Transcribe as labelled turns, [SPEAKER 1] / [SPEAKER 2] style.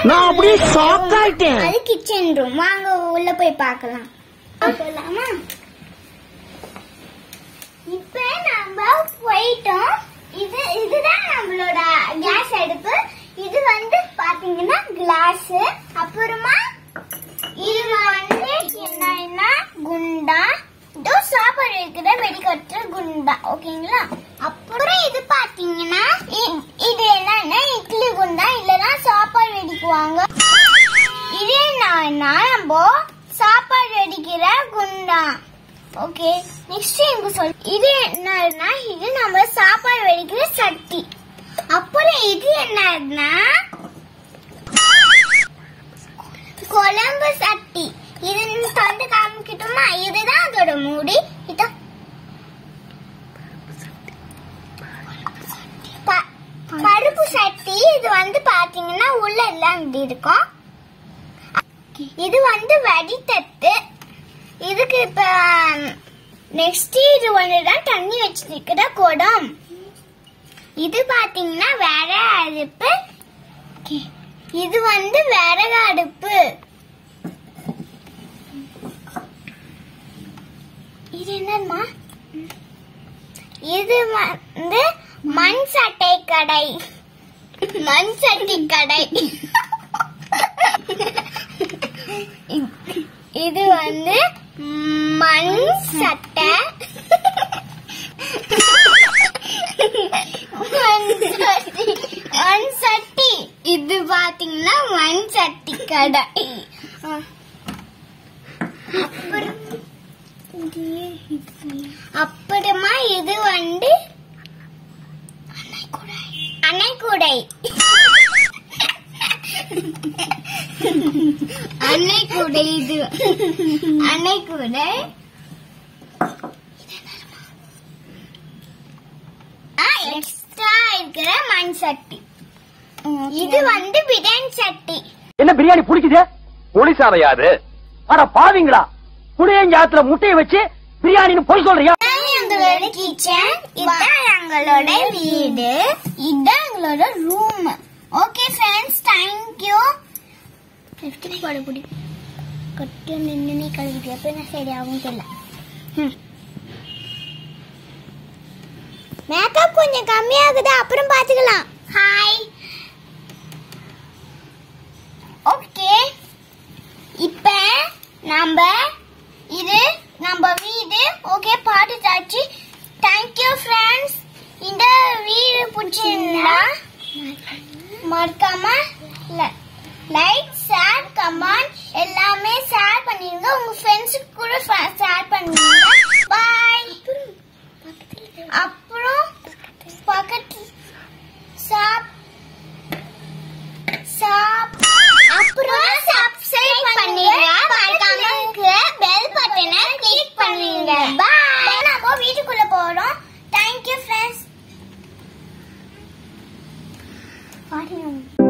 [SPEAKER 1] நான் அப்படியே ஷாக் ஆயிட்டேன்
[SPEAKER 2] அது கிச்சன் ரூம் வாங்க உள்ள போய் பார்க்கலாம் போலாமா இப்ப நம்ம போயிட்டோம் இது இதுதான் நம்மளோட கேஸ் அடுப்பு இது வந்து பாத்தீங்கன்னா கிளாஸ் அப்புறமா இது வந்து என்னன்னா குண்டா இதோ சாப்பாடு இருக்கிற வெடிக்கட்டுற குண்டா ஓகேங்களா அப்புறம் இது பாத்தீங்கன்னா இ- இது என்னன்னா இட்லி குண்டா இல்லனா சாப்பாடு வெடிக்குவாங்க இது என்னன்னா நம்ம சாப்பாடு வெடிக்கிற குண்டா ஓகே நெக்ஸ்ட் இங்க சொல் இது என்னன்னா இது நம்ம சாப்பாடு வெடிக்கிற சட்டி அப்புறம் இது என்னன்னா குழம்பு சட்டி இது தொண்டு காமிக்கிட்டோமா இதுதான் அதோட மூடி இதோ ப- பருப்பு சட்டி இது வந்து பாத்தீங்கன்னா உள்ள எல்லாம் இப்படி இருக்கும் இது வந்து வடித்தட்டு இதுக்கு இப்ப நெக்ஸ்ட் இது ஒண்ணுதான் தண்ணி வச்சிருக்கிற குடம் இது பாத்தீங்கன்னா வேற அடுப்பு இது வந்து விறகு அடுப்பு இது என்னம்மா இது வந்து மண் சட்டை கடை மண் சட்டி கடை இது வந்து மண் சட்டை மண் சட்டி மண் சட்டி இது பாத்தீங்கன்னா மண் சட்டி கடை அப்புறம் அப்புறமா இது வந்து அணைக்குடை அணைக்குடை இது அணைக்குடை எக்ஸ்ட்ரா இருக்கிற மண் சட்டி இது வந்து பிரியாணி சட்டி
[SPEAKER 1] என்ன பிரியாணி பிடிக்குது போலீஸாரையாது அட பாவீங்களா புளியஞ்சாத்துல முட்டையை வச்சு பிரியாணின்னு பொய் சொல்றியா
[SPEAKER 2] இதான் எங்களோட கிச்சன் இதான் எங்களோட வீடு இதான் எங்களோட ரூம் ஓகே ஃப்ரெண்ட்ஸ் தேங்க்யூ லிப்டிக் போட புடி கட்டு நின்று கழுவிட்டு எப்போ என்ன சரியாகும் தெரியல மேக்கப் கொஞ்சம் கம்மியாகுது அப்புறம் பார்த்துக்கலாம் ஹாய் ஓகே இப்ப நம்ம இது நம்ம வீடு ஓகே பாட்டு தாச்சு தேங்க்யூ ஃப்ரெண்ட்ஸ் இந்த வீடு பிடிச்சிருந்தா மறக்காம லைக் ஷேர் கமெண்ட் எல்லாமே ஷேர் பண்ணிருங்க உங்க ஃப்ரெண்ட்ஸுக்கு கூட ஷேர் பண்ணுங்க பாய் அப்புறம் பக்கத்து சாப் சாப் அப்புறம் சப்ஸ்கிரைப் பண்ணுங்க மறக்காம பெல் பட்டனை கிளிக் பண்ணுங்க பாய் நம்ம வீட்டுக்குள்ள போறோம் தேங்க் யூ ஃப்ரெண்ட்ஸ் பாருங்க